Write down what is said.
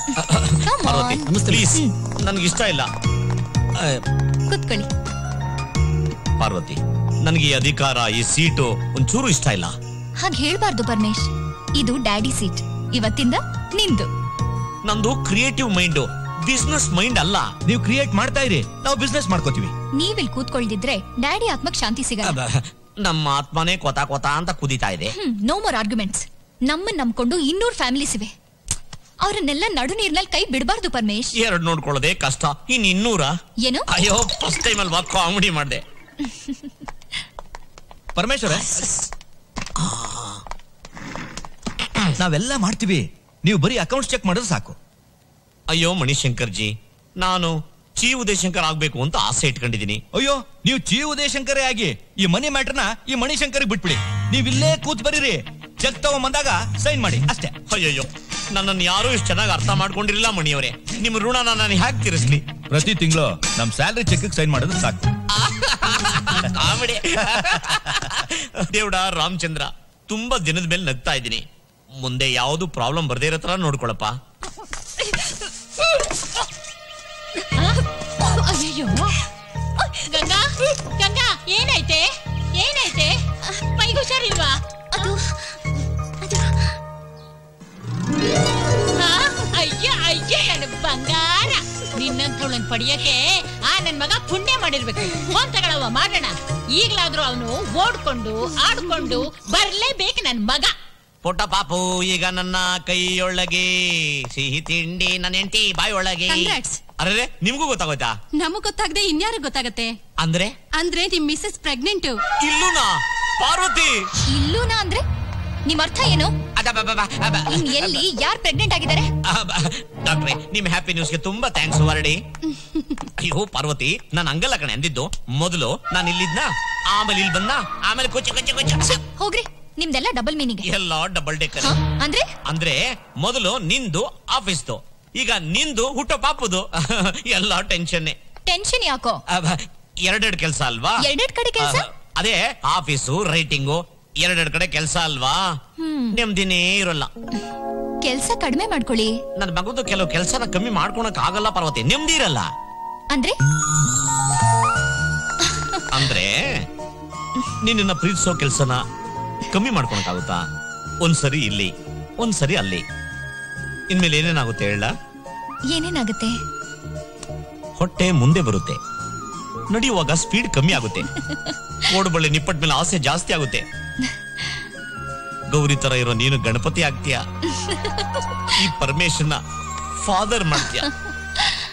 Come Parvati on. Please ನನ್ಗೆ ಇಷ್ಟ ಇಲ್ಲ ಆ, ಕುತ್ಕೊಳ್ಳಿ ಪಾರ್ವತಿ ನನಗೆ ಈ ಅಧಿಕಾರ ಈ ಸೀಟು ಒಂಚೂರು ಇಷ್ಟ ಇಲ್ಲ ಹಾಗೆ ಹೇಳ್ಬಾರ್ದು ಪರಮೇಶ್ ಇದು ಡ್ಯಾಡಿ ಸೀಟ್ ಇವತ್ತಿಂದ ನಿಂದು ನಂದು ಕ್ರಿಯೇಟಿವ್ ಮೈಂಡ್ ಬಿಸ್ನೆಸ್ ಮೈಂಡ್ ಅಲ್ಲ ನೀವು ಕ್ರಿಯೇಟ್ ಮಾಡ್ತಾ ಇರಿ ನಾವು ಬಿಸ್ನೆಸ್ ಮಾಡ್ಕೋತೀವಿ ನೀವಿಲ್ ಕೂತ್ಕೊಳ್ದಿದ್ರೆ ಡ್ಯಾಡಿ ಆತ್ಮಕ್ ಶಾಂತಿ ಸಿಗಲ್ಲ ಅಬ್ಬ, ನಮ್ಮ ಆತ್ಮನೇ ಕೊತ ಕೊತ ಅಂತ ಕುದೀತಾ ಇದೆ ನೋ ಮೋರ್ ಆರ್ಗ್ಯುಮೆಂಟ್ಸ್ ನಮ್ಮನ್ ನಂಬ್ಕೊಂಡು ಇನ್ನೂರ್ ಫ್ಯಾಮಿಲೀಸ್ ಇವೆ ಅವ್ರನ್ನೆಲ್ಲ ನಡು ನೀರ್ನಲ್ಲಿ ಕೈ ಬಿಡಬಾರ್ದು ಪರಮೇಶ್ ಎರಡ್ ನೋಡ್ಕೊಳ್ಳೋದೇ ಕಷ್ಟ ಇನ್ ಇನ್ನೂರ ಏನು ಅಯ್ಯೋ ಫಸ್ಟ್ ಟೈಮ್ ಅಲ್ವಾ ಕಾಮಿಡಿ ಮಾಡ್ದೆ ಪರಮೇಶ್ವರ ನಾವೆಲ್ಲ ಮಾಡ್ತೀವಿ ನೀವು ಬರೀ ಅಕೌಂಟ್ಸ್ ಚೆಕ್ ಮಾಡಿದ್ರೆ ಸಾಕು ಅಯ್ಯೋ ಮಣಿಶಂಕರ್ ಜಿ ನಾನು ಚಿ ಉದಯಶಂಕರ್ ಆಗ್ಬೇಕು ಅಂತ ಆಸೆ ಇಟ್ಕೊಂಡಿದೀನಿ ಅಯ್ಯೋ ನೀವು ಜಿ ಉದಯಶಂಕರೇ ಆಗಿ ಈ ಮನಿ ಮ್ಯಾಟರ್ನ ಈ ಮಣಿಶಂಕರ್ಗೆ ಬಿಟ್ಬಿಡಿ ನೀವ್ ಇಲ್ಲೇ ಕೂತ್ ಬರೀರಿ ಚೆಕ್ ತಗೊಂಬಂದಾಗ ಸೈನ್ ಮಾಡಿ ಅಷ್ಟೇ ಅಯ್ಯಯ್ಯೋ ನನ್ನನ್ನು ಯಾರು ಇಷ್ಟು ಚೆನ್ನಾಗಿ ಅರ್ಥ ಮಾಡ್ಕೊಂಡಿರಲಿಲ್ಲ ಮಣಿಯವರೇ ನಿಮ್ಮ ಋಣನ ನಾನು ಹ್ಯಾಕ್ ತೀರಿಸ್ಲಿ ಪ್ರತಿ ತಿಂಗಳು ನಮ್ ಸ್ಯಾಲ್ರಿ ಚೆಕ್ ಸೈನ್ ಮಾಡಿದ್ರೆ ಸಾಕು ಕಾಮಿಡಿ ದೇವ್ಡ ರಾಮಚಂದ್ರ ತುಂಬಾ ದಿನದ ಮೇಲೆ ನಗ್ತಾ ಇದ್ದೀನಿ ಮುಂದೆ ಯಾವ್ದು ಪ್ರಾಬ್ಲಮ್ ಬರ್ದೇ ಇರೋ ತರ ನೋಡ್ಕೊಳಪ್ಪ ಅಯ್ಯೋ ಗಂಗಾ ಗಂಗಾ ಏನೈತೆ ಏನೈತೆ ಮೈಗೆ ಹುಷಾರಿಲ್ವಾ ಅದು ಅದು ಆ? ಅಯ್ಯ ಅಯ್ಯ ನನ್ನ ಬಂಗಾರ ನಿನ್ನಂತವಳನ್ ಪಡಿಯಕ್ಕೆ ಆ ನನ್ ಮಗ ಪುಣ್ಯ ಮಾಡಿರ್ಬೇಕು ಫೋನ್ ತಗೊಳವ ಮಾಡೋಣ ಈಗ್ಲಾದ್ರೂ ಅವನು ಓಡ್ಕೊಂಡು ಆಡ್ಕೊಂಡು ಬರ್ಲೇಬೇಕು ನನ್ ಮಗ ಪುಟ್ಟ ಪಾಪು ಈಗ ನನ್ನ ಕೈಯೊಳಗೆ ಸಿಹಿ ತಿಂಡಿ ನನ್ನ ಹೆಂಡತಿ ಬಾಯೊಳಗೆ Congrats. ಅರೆ ನಿಮ್ಗೂ ಗೊತ್ತಾಗೋಯ್ತಾ ನಮಗ್ ಗೊತ್ತಾಗದೆ ಇನ್ಯಾರಿಗೆ ಗೊತ್ತಾಗತ್ತೆ ಅಂದ್ರೆ ಅಂದ್ರೆ ನಿಮ್ ಮಿಸಸ್ ಪ್ರೆಗ್ನೆಂಟ್ ಇಲ್ಲೂನಾ ಪಾರ್ವತಿ ಇಲ್ಲೂನಾ ಅಂದ್ರೆ ನಿಮ್ ಅರ್ಥ ಏನು ಅದಬ್ಬಬ್ಬಬ್ಬ, ಅಬ್ಬ. ಇನ್ ಎಲ್ಲಿ ಯಾರ್ ಪ್ರೆಗ್ನೆಂಟ್ ಆಗಿದ್ದಾರೆ ಅಬ್ಬ. ಡಾಕ್ಟ್ರೆ ನಿಮ್ ಹ್ಯಾಪಿ ನ್ಯೂಸ್ಗೆ ತುಂಬಾ ಥ್ಯಾಂಕ್ಸ್ ಹೊರಡಿ ಅಯ್ಯೋ ಪಾರ್ವತಿ ನಾನು ಹಂಗಲ್ಲ ಕಣೆ ಅಂದಿದ್ದು ಮೊದಲು ನಾನು ಇಲ್ಲಿದ್ನ ಆಮೇಲೆ ಇಲ್ಲಿ ಬಂದ ಆಮೇಲೆ ಕೊಚ್ಚ ಕೊಚ್ಚ ಕೊಚ್ಚ ಹೋಗ್ರಿ ನಿಮ್ದೆಲ್ಲ ಡಬಲ್ ಮೀನಿಂಗ್ ಎಲ್ಲ ಡಬಲ್ ಡೆಕ್ಕರ್ ಅಂದ್ರೆ ಅಂದ್ರೆ ಮೊದಲು ನಿಂದು ಆಫೀಸ್ದು ಈಗ ನಿಂದು ಹುಟ್ಟೋ ಪಾಪುದು ಎಲ್ಲ ಟೆನ್ಷನ್ ಟೆನ್ಷನ್ ಯಾಕೋ ಎರಡೆರಡು ಕೆಲಸ ಅಲ್ವಾ ಎರಡೆರಡ್ ಕಡೆ ಕೆಲ್ಸ? ಅಹ್, ಅದೇ ಆಫೀಸು ರೈಟಿಂಗು ಎರಡೆರಡು ಕಡೆ ಕೆಲಸ ಅಲ್ವಾ ನೆಮ್ಮದಿನೇ ಇರೋಲ್ಲ ಕೆಲ್ಸ ಕಡಿಮೆ ಮಾಡ್ಕೊಳ್ಳಿ ನನ್ನ ಮಗದು ಕೆಲವು ಕೆಲಸನ ಕಮ್ಮಿ ಮಾಡ್ಕೊಳಕ್ ಆಗಲ್ಲ ಪಾರ್ವತಿ ನೆಮ್ಮದಿ ಇರಲ್ಲ ಅಂದ್ರೆ ಅಂದ್ರೆ ನಿನ್ನ ಪ್ರೀತಿಸೋ ಕೆಲ್ಸನ ಕಮ್ಮಿ ಮಾಡ್ಕೊಳಕ್ಕಾಗುತ್ತಾ ಒಂದ್ಸರಿ ಇಲ್ಲಿ ಒಂದ್ಸರಿ ಅಲ್ಲಿ ಇನ್ಮೇಲೆ ಏನೇನಾಗುತ್ತೆ ಹೇಳ ಏನೇನಾಗುತ್ತೆ ಹೊಟ್ಟೆ ಮುಂದೆ ಬರುತ್ತೆ ನಡೆಯುವಾಗ ಸ್ಪೀಡ್ ಕಮ್ಮಿ ಆಗುತ್ತೆ ಓಡುಬಳ್ಳಿ ನಿಪ್ಪಟ್ ಮೇಲೆ ಆಸೆ ಜಾಸ್ತಿ ಆಗುತ್ತೆ ಗೌರಿ ತರ ಇರೋ ನೀನು ಗಣಪತಿ ಆಗ್ತೀಯ ಈ ಪರಮೇಶನ್ನ ಫಾದರ್ ಮಾಡ್ತೀಯ